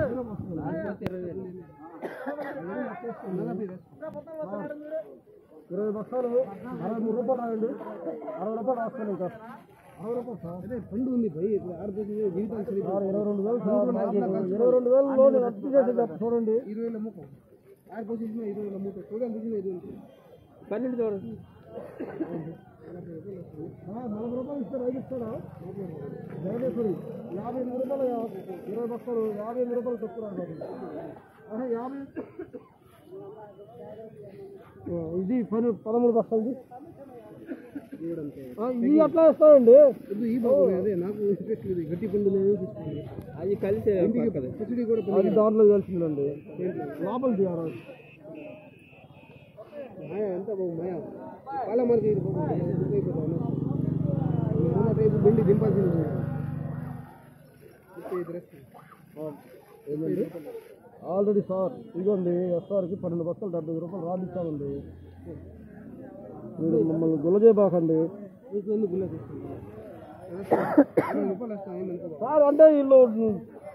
ఇరవై బస్తాలు అరవై మూడు రూపాయలు రాయండి అరవై రూపాయలు రాస్తాను ఇంకా అరవై రూపాయలు సార్ అదే పండు ఉంది భయ్ ఇప్పుడు ఆరు రోజులు జీవితాలు సరి సార్ ఇరవై రెండు వేలు సార్ నాకు ఇరవై రెండు వేలు లోన్ రద్దు చేసి చెప్ప- చూడండి ఇరవై వేల అమ్ముకో ఆరు పొజిషన్ ఇరవై వేల అమ్ముకో చూడాలి దిగిన ఐదు వేలు పన్నెండు చూడండి నలభై రూపాయలు ఇస్తే రైతు ఇస్తాడా జగదీశ్వరి యాభై మూడు రూపాయలు యా- ఇరవై బస్తాలు యాభై మూడు రూపాయలు తక్కువ రాదు ఆహా, యాభై ఆ, ఇది పని పదమూడు బస్తాలు ఇది అట్లా ఇస్తామండి ఇది ఈ బాబు అదే నాకు ఇంట్రెస్ట్ లేదు గట్టి పండు నేను తీసుకోండి అది కలిసి పచ్చడి కూడా అది దాంట్లో కలిసిందండి లోపల తీయాలి మాయా ఎంత బాబు మాయా చాలా మనకి ఇది బాబు అయిపోతాను రేపు బండి దింపాల్సింది ముప్పై ఐదు రెస్ట్ ఏంటండి ఆల్రెడీ సార్ ఇదిగోండి ఎస్ఆర్కి పన్నెండు బస్తాలు డెబ్బై ఐదు రూపాయలు రాడిచ్చామండి మీరు మమ్మల్ని గులజేయబాకండి మీకు ఎందుకు గుల్ల తీసుకుంటాను రూపాయలు వస్తాయి మనకు సార్ అంటే వీళ్ళు